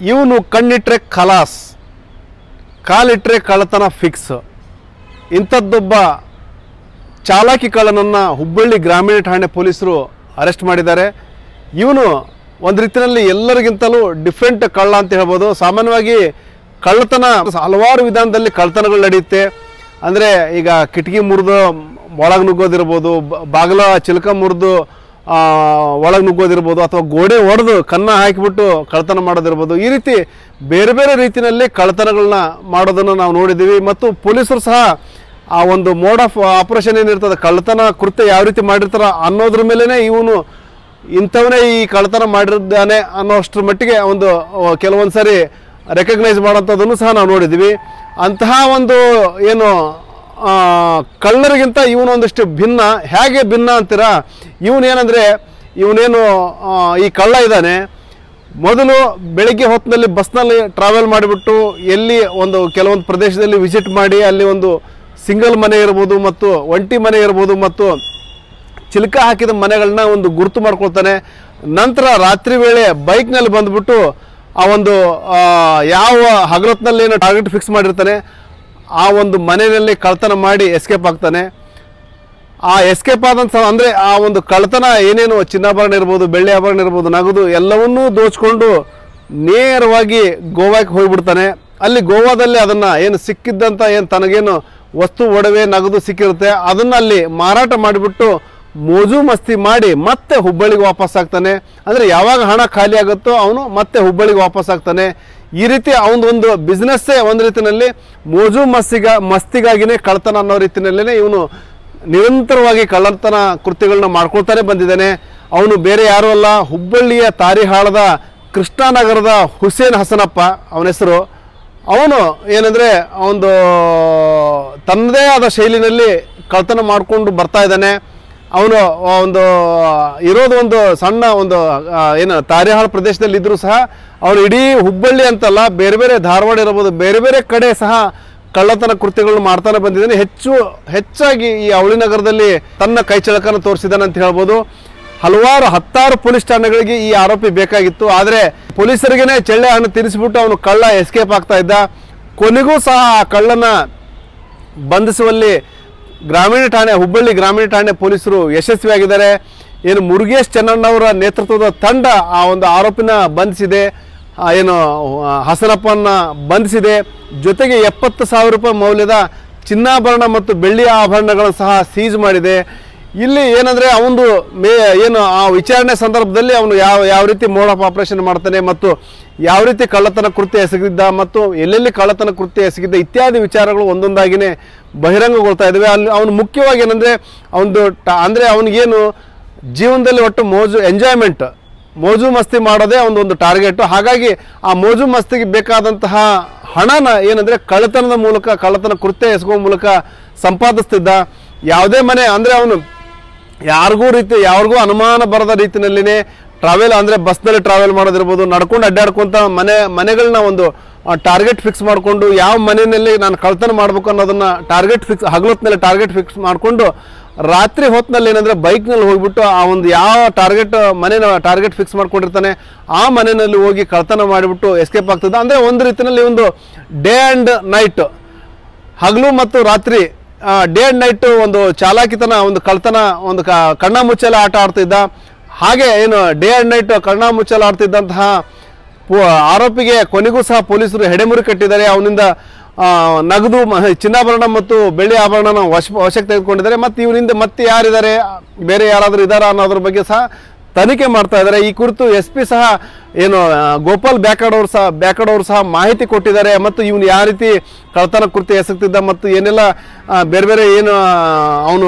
ಇವನು ಕಣ್ಣಿಟ್ರೆ ಖಲಾಸ್ ಕಾಲಿಟ್ರೆ ಕಳ್ಳತನ ಫಿಕ್ಸ್ ಇಂಥದ್ದೊಬ್ಬ ಚಾಲಾಕಿ ಕಳ್ಳನನ್ನು ಹುಬ್ಬಳ್ಳಿ ಗ್ರಾಮೀಣ ಠಾಣೆ ಪೊಲೀಸರು ಅರೆಸ್ಟ್ ಮಾಡಿದ್ದಾರೆ ಇವನು ಒಂದು ರೀತಿಯಲ್ಲಿ ಎಲ್ಲರಿಗಿಂತಲೂ ಡಿಫ್ರೆಂಟ್ ಕಳ್ಳ ಅಂತ ಹೇಳ್ಬೋದು ಸಾಮಾನ್ಯವಾಗಿ ಕಳ್ಳತನ ಹಲವಾರು ವಿಧಾನದಲ್ಲಿ ಕಳ್ಳತನಗಳು ನಡೆಯುತ್ತೆ ಅಂದರೆ ಈಗ ಕಿಟಕಿ ಮುರಿದು ಒಳಗೆ ನುಗ್ಗೋದಿರ್ಬೋದು ಬ- ಬಾಗಿಲ ಚಿಲಕ ಮುರಿದು ಒಳಗೆ ನುಗ್ಗೋದಿರ್ಬೋದು ಅಥವಾ ಗೋಡೆ ಒಡೆದು ಕನ್ನ ಹಾಕಿಬಿಟ್ಟು ಕಳ್ಳತನ ಮಾಡೋದಿರ್ಬೋದು ಈ ರೀತಿ ಬೇರೆ ಬೇರೆ ರೀತಿಯಲ್ಲಿ ಕಳ್ಳತನಗಳನ್ನ ಮಾಡೋದನ್ನು ನಾವು ನೋಡಿದ್ದೀವಿ ಮತ್ತು ಪೊಲೀಸರು ಸಹ ಆ ಒಂದು ಮೋಡ್ ಆಫ್ ಆಪರೇಷನ್ ಏನಿರ್ತದೆ ಕಳ್ಳತನ ಕೃತ್ಯ ಯಾವ ರೀತಿ ಮಾಡಿರ್ತಾರ ಅನ್ನೋದ್ರ ಮೇಲೇ ಇವನು ಇಂಥವನೇ ಈ ಕಳ್ಳತನ ಮಾಡಿದ್ದಾನೆ ಅನ್ನೋಷ್ಟ್ರ ಮಟ್ಟಿಗೆ ಒಂದು ಅಹ್, ಕೆಲವೊಂದು ಸಾರಿ ರೆಕಗ್ನೈಸ್ ಮಾಡೋಂಥದ್ದನ್ನು ಸಹ ನಾವು ನೋಡಿದ್ದೀವಿ ಅಂತಹ ಒಂದು ಏನು ಆ, ಕಳ್ಳರಿಗಿಂತ ಇವನು ಒಂದಿಷ್ಟು ಭಿನ್ನ ಹೇಗೆ ಭಿನ್ನ ಅಂತೀರಾ ಇವನೇನಂದರೆ ಇವನೇನು ಆ, ಈ ಕಳ್ಳ ಇದ್ದಾನೆ ಮೊದಲು ಬೆಳಿಗ್ಗೆ ಹೊತ್ತಿನಲ್ಲಿ ಬಸ್ನಲ್ಲಿ ಟ್ರಾವೆಲ್ ಮಾಡಿಬಿಟ್ಟು ಎಲ್ಲಿ ಒಂದು ಕೆಲವೊಂದು ಪ್ರದೇಶದಲ್ಲಿ ವಿಸಿಟ್ ಮಾಡಿ ಅಲ್ಲಿ ಒಂದು ಸಿಂಗಲ್ ಮನೆ ಇರ್ಬೋದು ಮತ್ತು ಒಂಟಿ ಮನೆ ಇರ್ಬೋದು ಮತ್ತು ಚಿಲ್ಕ ಹಾಕಿದ ಮನೆಗಳನ್ನ ಒಂದು ಗುರುತು ಮಾಡ್ಕೊಳ್ತಾನೆ ನಂತರ ರಾತ್ರಿ ವೇಳೆ ಬೈಕ್ನಲ್ಲಿ ಬಂದ್ಬಿಟ್ಟು ಆ ಒಂದು ಆ, ಯಾವ ಹಗಲೊತ್ತಿನಲ್ಲಿ ಏನು ಟಾರ್ಗೆಟ್ ಫಿಕ್ಸ್ ಮಾಡಿರ್ತಾನೆ ಆ ಒಂದು ಮನೆಯಲ್ಲಿ ಕಳ್ತನ ಮಾಡಿ ಎಸ್ಕೇಪ್ ಆಗ್ತಾನೆ ಆ ಎಸ್ಕೇಪ್ ಆದಂಥ ಅಂದರೆ ಆ ಒಂದು ಕಳ್ತನ ಏನೇನು ಚಿನ್ನಾಭರಣ ಇರ್ಬೋದು ಬೆಳ್ಳಿ ಆಭರಣ ಇರ್ಬೋದು ನಗದು ಎಲ್ಲವನ್ನೂ ದೋಚ್ಕೊಂಡು ನೇರವಾಗಿ ಗೋವಾಕ್ಕೆ ಹೋಗ್ಬಿಡ್ತಾನೆ ಅಲ್ಲಿ ಗೋವಾದಲ್ಲಿ ಅದನ್ನು ಏನು ಸಿಕ್ಕಿದ್ದಂಥ ಏನು ತನಗೇನು ವಸ್ತು ಒಡವೆ ನಗದು ಸಿಕ್ಕಿರುತ್ತೆ ಅದನ್ನು ಅಲ್ಲಿ ಮಾರಾಟ ಮಾಡಿಬಿಟ್ಟು ಮೋಜು ಮಸ್ತಿ ಮಾಡಿ ಮತ್ತೆ ಹುಬ್ಬಳ್ಳಿಗೆ ವಾಪಸ್ ಆಗ್ತಾನೆ ಅಂದರೆ ಯಾವಾಗ ಹಣ ಖಾಲಿ ಆಗುತ್ತೋ ಅವನು ಮತ್ತೆ ಹುಬ್ಬಳ್ಳಿಗೆ ವಾಪಸ್ ಆಗ್ತಾನೆ ಈ ರೀತಿ ಅವನದು ಒಂದು ಬಿಸ್ನೆಸ್ಸೇ ಒಂದು ರೀತಿಯಲ್ಲಿ ಮೋಜು ಮಸ್ತಿಗ ಮಸ್ತಿಗಾಗಿನೇ ಕಳ್ತನ ಅನ್ನೋ ರೀತಿಯಲ್ಲೇ ಇವನು ನಿರಂತರವಾಗಿ ಕಳ್ಳತನ ಕೃತ್ಯಗಳನ್ನ ಮಾಡ್ಕೊಳ್ತಾನೆ ಬಂದಿದ್ದಾನೆ ಅವನು ಬೇರೆ ಯಾರೂ ಅಲ್ಲ ಹುಬ್ಬಳ್ಳಿಯ ತಾರಿಹಾಳದ ಕೃಷ್ಣಾನಗರದ ಹುಸೇನ್ ಹಸನಪ್ಪ ಅವನ ಹೆಸರು ಅವನು ಏನಂದರೆ ಒಂದು ತನ್ನದೇ ಆದ ಶೈಲಿನಲ್ಲಿ ಕಳ್ತನ ಮಾಡಿಕೊಂಡು ಬರ್ತಾ ಇದ್ದಾನೆ ಅವನು ಒಂದು ಇರೋದು ಒಂದು ಸಣ್ಣ ಒಂದು ಆ, ಏನು ತಾರಿಹಾಳ ಪ್ರದೇಶದಲ್ಲಿ ಇದ್ರೂ ಸಹ ಅವನು ಇಡೀ ಹುಬ್ಬಳ್ಳಿ ಅಂತಲ್ಲ ಬೇರೆ ಬೇರೆ ಧಾರವಾಡ ಇರ್ಬೋದು ಬೇರೆ ಬೇರೆ ಕಡೆ ಸಹ ಕಳ್ಳತನ ಕೃತ್ಯಗಳನ್ನು ಮಾಡ್ತಾನೆ ಬಂದಿದ್ದಾನೆ ಹೆಚ್ಚು ಹೆಚ್ಚಾಗಿ ಈ ಅವಳಿ ನಗರದಲ್ಲಿ ತನ್ನ ಕೈಚಳಕನ ತೋರಿಸಿದ್ದಾನೆ ಅಂತ ಹೇಳ್ಬೋದು ಹಲವಾರು ಹತ್ತಾರು ಪೊಲೀಸ್ ಠಾಣೆಗಳಿಗೆ ಈ ಆರೋಪಿ ಬೇಕಾಗಿತ್ತು ಆದರೆ ಪೊಲೀಸರಿಗೇನೆ ಚೆಳ್ಳೆ ಹಣ್ಣು ತಿನ್ನಿಸ್ಬಿಟ್ಟು ಅವನು ಕಳ್ಳ ಎಸ್ಕೇಪ್ ಆಗ್ತಾ ಇದ್ದ ಕೊನೆಗೂ ಸಹ ಆ ಕಳ್ಳನ ಬಂಧಿಸುವಲ್ಲಿ ಗ್ರಾಮೀಣ ಠಾಣೆ ಹುಬ್ಬಳ್ಳಿ ಗ್ರಾಮೀಣ ಠಾಣೆ ಪೊಲೀಸರು ಯಶಸ್ವಿಯಾಗಿದ್ದಾರೆ ಏನು ಮುರುಗೇಶ್ ಚೆನ್ನಣ್ಣವರ ನೇತೃತ್ವದ ತಂಡ ಆ ಒಂದು ಆರೋಪಿನ ಬಂಧಿಸಿದೆ ಆ ಏನು ಆ, ಹಸನಪ್ಪನ ಬಂಧಿಸಿದೆ ಜೊತೆಗೆ ಎಪ್ಪತ್ತು ಸಾವಿರ ರೂಪಾಯಿ ಮೌಲ್ಯದ ಚಿನ್ನಾಭರಣ ಮತ್ತು ಬೆಳ್ಳಿಯ ಆಭರಣಗಳನ್ನು ಸಹ ಸೀಜ್ ಮಾಡಿದೆ ಇಲ್ಲಿ ಏನಂದ್ರೆ ಅವನು ಮೇ ಏನು ಆ ವಿಚಾರಣೆ ಸಂದರ್ಭದಲ್ಲಿ ಅವನು ಯಾವ ಯಾವ ರೀತಿ ಮೋಡ್ ಆಫ್ ಆಪರೇಷನ್ ಮಾಡ್ತಾನೆ ಮತ್ತು ಯಾವ ರೀತಿ ಕಳ್ಳತನ ಕೃತ್ಯ ಎಸಗಿದ್ದ ಮತ್ತು ಎಲ್ಲೆಲ್ಲಿ ಕಳ್ಳತನ ಕೃತ್ಯ ಎಸಗಿದ್ದ ಇತ್ಯಾದಿ ವಿಚಾರಗಳು ಒಂದೊಂದಾಗಿನೇ ಬಹಿರಂಗಗೊಳ್ತಾ ಇದ್ದಾವೆ ಅಲ್ಲಿ ಅವನು ಮುಖ್ಯವಾಗಿ ಏನಂದ್ರೆ ಅವನದು ಟ ಅಂದರೆ ಅವನಿಗೇನು ಜೀವನದಲ್ಲಿ ಒಟ್ಟು ಮೋಜು ಎಂಜಾಯ್ಮೆಂಟ್ ಮೋಜು ಮಸ್ತಿ ಮಾಡೋದೇ ಒಂದು ಒಂದು ಟಾರ್ಗೆಟ್ ಹಾಗಾಗಿ ಆ ಮೋಜು ಮಸ್ತಿಗೆ ಬೇಕಾದಂತಹ ಹಣನ ಏನಂದ್ರೆ ಕಳ್ಳತನದ ಮೂಲಕ ಕಳ್ಳತನ ಕೃತ್ಯ ಎಸಗುವ ಮೂಲಕ ಸಂಪಾದಿಸ್ತಿದ್ದ ಯಾವುದೇ ಮನೆ ಅಂದರೆ ಅವನು ಯಾರಿಗೂ ರೀತಿ ಯಾರಿಗೂ ಅನುಮಾನ ಬರದ ರೀತಿಯಲ್ಲಿನೇ ಟ್ರಾವೆಲ್ ಅಂದರೆ ಬಸ್ನಲ್ಲಿ ಟ್ರಾವೆಲ್ ಮಾಡೋದಿರ್ಬೋದು ನಡ್ಕೊಂಡು ಅಡ್ಡಾಡ್ಕೊಂತ ಮನೆ ಮನೆಗಳನ್ನ ಒಂದು ಟಾರ್ಗೆಟ್ ಫಿಕ್ಸ್ ಮಾಡಿಕೊಂಡು ಯಾವ ಮನೆಯಲ್ಲಿ ನಾನು ಕಳ್ತನ ಮಾಡಬೇಕು ಅನ್ನೋದನ್ನ ಟಾರ್ಗೆಟ್ ಫಿಕ್ಸ್ ಹಗಲೊತ್ತಿನಲ್ಲಿ ಟಾರ್ಗೆಟ್ ಫಿಕ್ಸ್ ಮಾಡಿಕೊಂಡು ರಾತ್ರಿ ಹೊತ್ತಿನಲ್ಲಿ ಏನಂದ್ರೆ ಬೈಕ್ನಲ್ಲಿ ಹೋಗ್ಬಿಟ್ಟು ಆ ಒಂದು ಯಾವ ಟಾರ್ಗೆಟ್ ಮನೆನ ಟಾರ್ಗೆಟ್ ಫಿಕ್ಸ್ ಮಾಡ್ಕೊಂಡಿರ್ತಾನೆ ಆ ಮನೆಯಲ್ಲಿ ಹೋಗಿ ಕಳ್ತನ ಮಾಡಿಬಿಟ್ಟು ಎಸ್ಕೇಪ್ ಆಗ್ತದೆ ಅಂದರೆ ಒಂದು ರೀತಿಯಲ್ಲಿ ಒಂದು ಡೇ ಆ್ಯಂಡ್ ನೈಟ್ ಹಗಲು ಮತ್ತು ರಾತ್ರಿ ಡೇ ಅಂಡ್ ನೈಟ್ ಒಂದು ಚಾಲಾಕಿತನ ಒಂದು ಕಳ್ತನ ಒಂದು ಕ- ಕಣ್ಣ ಮುಚ್ಚಲ ಆಟ ಆಡ್ತಿದ್ದ ಹಾಗೆ ಏನು ಡೇ ಅಂಡ್ ನೈಟ್ ಕಣ್ಣ ಮುಚ್ಚಲ ಆಡ್ತಿದ್ದಂತಹ ಪೊ- ಆರೋಪಿಗೆ ಕೊನೆಗೂ ಸಹ ಪೊಲೀಸರು ಹೆಡೆಮುರಿ ಕಟ್ಟಿದ್ದಾರೆ ಅವನಿಂದ ಆ, ನಗದು ಮ- ಚಿನ್ನಾಭರಣ ಮತ್ತು ಬೆಳ್ಳಿ ಆಭರಣನ ವಶ ವಶಕ್ಕೆ ತೆಗೆದುಕೊಂಡಿದ್ದಾರೆ ಮತ್ತು ಇವನಿಂದ ಮತ್ತೆ ಯಾರಿದ್ದಾರೆ ಬೇರೆ ಯಾರಾದರೂ ಇದ್ದಾರಾ ಅನ್ನೋದ್ರ ಬಗ್ಗೆ ಸಹ ತನಿಖೆ ಮಾಡ್ತಾ ಇದ್ದಾರೆ ಈ ಕುರಿತು ಎಸ್ ಪಿ ಸಹ ಏನು ಆ, ಗೋಪಾಲ್ ಬ್ಯಾಕಡ್ ಅವರು ಸಹ ಬ್ಯಾಕಡ್ ಅವರು ಸಹ ಮಾಹಿತಿ ಕೊಟ್ಟಿದ್ದಾರೆ ಮತ್ತು ಇವನು ಯಾವ ರೀತಿ ಕಳ್ತನ ಕೃತ್ಯ ಎಸಗ್ತಿದ್ದ ಮತ್ತು ಏನೆಲ್ಲ ಆ, ಬೇರೆ ಬೇರೆ ಏನು ಅವನು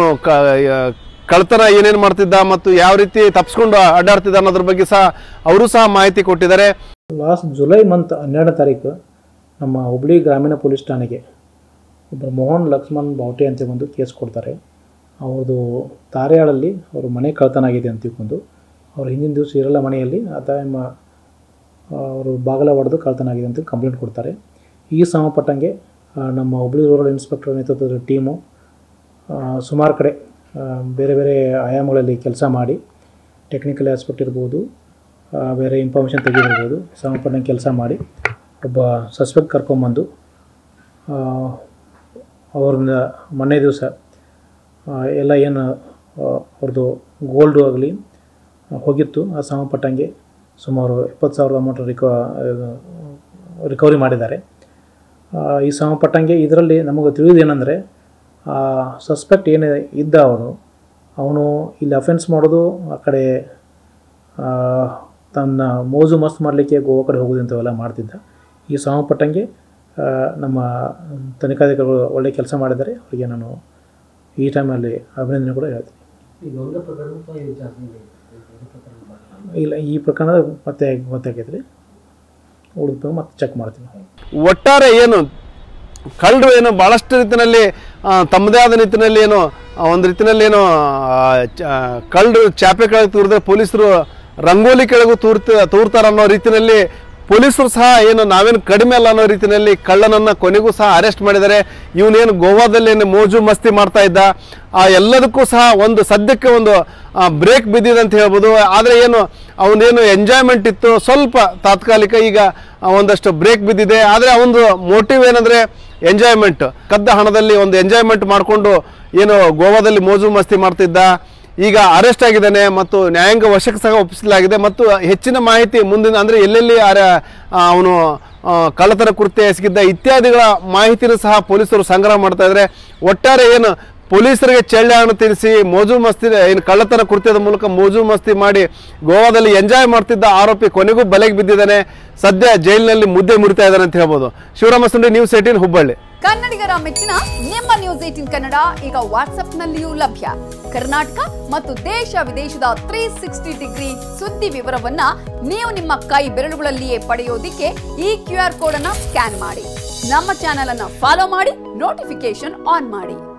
ಕಳ್ತನ ಏನೇನು ಮಾಡ್ತಿದ್ದ ಮತ್ತು ಯಾವ ರೀತಿ ತಪ್ಪಿಸ್ಕೊಂಡು ಅಡ್ಡಾಡ್ತಿದ್ದ ಅನ್ನೋದ್ರ ಬಗ್ಗೆ ಸಹ ಅವರು ಸಹ ಮಾಹಿತಿ ಕೊಟ್ಟಿದ್ದಾರೆ ಲಾಸ್ಟ್ ಜುಲೈ ಮಂತ್ ಹನ್ನೆರಡನೇ ತಾರೀಕು ನಮ್ಮ ಹುಬ್ಳಿ ಗ್ರಾಮೀಣ ಪೊಲೀಸ್ ಠಾಣೆಗೆ ಒಬ್ಬರು ಮೋಹನ್ ಲಕ್ಷ್ಮಣ್ ಬಾವಟೆ ಅಂತ ಒಂದು ಕೇಸ್ ಕೊಡ್ತಾರೆ ಅವ್ರದ್ದು ತಾರೆಯಾಳಲ್ಲಿ ಅವ್ರ ಮನೆ ಕಳ್ತನ ಆಗಿದೆ ಅಂತ ತಿಳ್ಕೊಂಡು ಅವ್ರು ಹಿಂದಿನ ದಿವಸ ಇರಲ್ಲ ಮನೆಯಲ್ಲಿ ಆ ಟೈಮ್ ಅವರು ಬಾಗಲ ಹೊಡೆದು ಕಳ್ತನ ಆಗಿದೆ ಅಂತ ಕಂಪ್ಲೇಂಟ್ ಕೊಡ್ತಾರೆ ಈ ಸಂಬಂಧಪಟ್ಟಂಗೆ ಆ, ನಮ್ಮ ಹುಬ್ಳಿ ರೂರಲ್ ಇನ್ಸ್ಪೆಕ್ಟರ್ ನೇತೃತ್ವದ ಟೀಮು ಸುಮಾರು ಕಡೆ ಆ, ಬೇರೆ ಬೇರೆ ಆಯಾಮಗಳಲ್ಲಿ ಕೆಲಸ ಮಾಡಿ ಟೆಕ್ನಿಕಲ್ ಆಸ್ಪೆಕ್ಟ್ ಇರ್ಬೋದು ಆ, ಬೇರೆ ಇನ್ಫಾರ್ಮೇಷನ್ ತೆಗೆದಿರ್ಬೋದು ಸಮರ್ಪಣೆ ಕೆಲಸ ಮಾಡಿ ಒಬ್ಬ ಸಸ್ಪೆಕ್ಟ್ ಕರ್ಕೊಂಬಂದು ಆ, ಅವ್ರನ್ನ ಮೊನ್ನೆ ದಿವಸ ಎಲ್ಲ ಏನು ಆ, ಅವ್ರದ್ದು ಗೋಲ್ಡು ಆಗಲಿ ಹೋಗಿತ್ತು ಆ ಸಂಬಂಧಪಟ್ಟಂಗೆ ಸುಮಾರು ಎಪ್ಪತ್ತು ಸಾವಿರದ ಅಮೌಂಟ್ ರಿಕ ರಿಕವರಿ ಮಾಡಿದ್ದಾರೆ ಆ, ಈ ಸಂಬಂಧಪಟ್ಟಂಗೆ ಇದರಲ್ಲಿ ನಮಗೆ ತಿಳಿಯೋದೇನೆಂದರೆ ಸಸ್ಪೆಕ್ಟ್ ಏನೇ ಇದ್ದ ಅವನು ಅವನು ಇಲ್ಲಿ ಅಫೆನ್ಸ್ ಮಾಡೋದು ಆ ಕಡೆ ಆ, ತನ್ನ ಮೋಜು ಮಸ್ತ್ ಮಾಡಲಿಕ್ಕೆ ಗೋವಾ ಕಡೆ ಹೋಗೋದು ಇಂಥವೆಲ್ಲ ಮಾಡ್ತಿದ್ದ ಈ ಸಂಬಂಧಪಟ್ಟಂಗೆ ಆ, ನಮ್ಮ ತನಿಖಾಧಿಕಾರಿಗಳು ಒಳ್ಳೆಯ ಕೆಲಸ ಮಾಡಿದ್ದಾರೆ ಅವರಿಗೆ ನಾನು ಈ ಟೈಮಲ್ಲಿ ಅಭಿನಂದನೆ ಕೂಡ ಹೇಳ್ತೀನಿ ಇಲ್ಲ ಈ ಪ್ರಕರಣ ಮತ್ತೆ ಗೊತ್ತಾಗೈತೆ ರೀ ಉಳಿದ ಮತ್ತೆ ಚೆಕ್ ಮಾಡ್ತೀನಿ ಒಟ್ಟಾರೆ ಏನು ಕಳ್ಳರು ಏನು ಭಾಳಷ್ಟು ರೀತಿಯಲ್ಲಿ ಆ, ತಮ್ಮದೇ ಆದ ರೀತಿಯಲ್ಲಿ ಏನು ಆ, ಒಂದು ರೀತಿಯಲ್ಲಿ ಏನು ಆ, ಚ- ಕಳ್ಳರು ಚಾಪೆ ಕೆಳಗೆ ತೂರಿದ್ರೆ ಪೊಲೀಸರು ರಂಗೋಲಿ ಕೆಳಗೂ ತೂರ್ತ ತೂರ್ತಾರ ಅನ್ನೋ ರೀತಿಯಲ್ಲಿ ಪೊಲೀಸರು ಸಹ ಏನು ನಾವೇನು ಕಡಿಮೆ ಅಲ್ಲ ಅನ್ನೋ ರೀತಿಯಲ್ಲಿ ಕಳ್ಳನನ್ನ ಕೊನೆಗೂ ಸಹ ಅರೆಸ್ಟ್ ಮಾಡಿದ್ದಾರೆ ಇವನೇನು ಗೋವಾದಲ್ಲಿ ಏನು ಮೋಜು ಮಸ್ತಿ ಮಾಡ್ತಾ ಇದ್ದ ಆ ಎಲ್ಲದಕ್ಕೂ ಸಹ ಒಂದು ಸದ್ಯಕ್ಕೆ ಒಂದು ಬ್ರೇಕ್ ಬಿದ್ದಿದೆ ಅಂತ ಹೇಳ್ಬೋದು ಆದರೆ ಏನು ಅವನೇನು ಎಂಜಾಯ್ಮೆಂಟ್ ಇತ್ತು ಸ್ವಲ್ಪ ತಾತ್ಕಾಲಿಕ ಈಗ ಆ, ಒಂದಷ್ಟು ಬ್ರೇಕ್ ಬಿದ್ದಿದೆ ಆದರೆ ಅವನದು ಮೋಟಿವ್ ಏನಂದ್ರೆ ಎಂಜಾಯ್ಮೆಂಟ್ ಕದ್ದ ಹಣದಲ್ಲಿ ಒಂದು ಎಂಜಾಯ್ಮೆಂಟ್ ಮಾಡಿಕೊಂಡು ಏನು ಗೋವಾದಲ್ಲಿ ಮೋಜು ಮಸ್ತಿ ಮಾಡ್ತಿದ್ದ ಈಗ ಅರೆಸ್ಟ್ ಆಗಿದ್ದಾನೆ ಮತ್ತು ನ್ಯಾಯಾಂಗ ವಶಕ್ಕೆ ಸಹ ಒಪ್ಪಿಸಲಾಗಿದೆ ಮತ್ತು ಹೆಚ್ಚಿನ ಮಾಹಿತಿ ಮುಂದಿನ ಅಂದರೆ ಎಲ್ಲೆಲ್ಲಿ ಅರ- ಆ, ಅವನು ಆ, ಕಳ್ಳತನ ಕೃತ್ಯ ಎಸಗಿದ್ದ ಇತ್ಯಾದಿಗಳ ಮಾಹಿತಿನೂ ಸಹ ಪೊಲೀಸರು ಸಂಗ್ರಹ ಮಾಡ್ತಾ ಇದ್ದಾರೆ ಒಟ್ಟಾರೆ ಏನು ಪೊಲೀಸರಿಗೆ ಚೆಳ್ಳೆ ಹಣ್ಣು ತಿನ್ನಿಸಿ ಮೋಜು ಮಸ್ತಿ ಏನು ಕಳ್ಳತನ ಕೃತ್ಯದ ಮೂಲಕ ಮೋಜು ಮಸ್ತಿ ಮಾಡಿ ಗೋವಾದಲ್ಲಿ ಎಂಜಾಯ್ ಮಾಡ್ತಿದ್ದ ಆರೋಪಿ ಕೊನೆಗೂ ಬಲೆಗೆ ಬಿದ್ದಿದ್ದಾನೆ ಸದ್ಯ ಜೈಲಿನಲ್ಲಿ ಮುದ್ದೆ ಮುರಿತಾ ಇದ್ದಾನೆ ಅಂತ ಹೇಳ್ಬೋದು ಶಿವರಾಮ ಸುಂಡಿ ನ್ಯೂಸ್ ಏಟೀನ್ ಹುಬ್ಬಳ್ಳಿ ಕನ್ನಡಿಗರ ಮೆಚ್ಚಿನ ನಿಮ್ಮ ನ್ಯೂಸ್ ಏಟಿನ್ ಕನ್ನಡ ಈಗ ವಾಟ್ಸ್ಆಪ್ನಲ್ಲಿಯೂ ಲಭ್ಯ ಕರ್ನಾಟಕ ಮತ್ತು ದೇಶ ವಿದೇಶದ ತ್ರೀ ಸಿಕ್ಸ್ಟಿ ಡಿಗ್ರಿ ಸುದ್ದಿ ವಿವರವನ್ನ ನೀವು ನಿಮ್ಮ ಕೈ ಬೆರಳುಗಳಲ್ಲಿಯೇ ಪಡೆಯೋದಿಕ್ಕೆ ಈ ಕ್ಯೂ ಆರ್ ಕೋಡ್ ಅನ್ನ ಸ್ಕ್ಯಾನ್ ಮಾಡಿ ನಮ್ಮ ಚಾನೆಲ್ ಅನ್ನ ಫಾಲೋ ಮಾಡಿ ನೋಟಿಫಿಕೇಶನ್ ಆನ್ ಮಾಡಿ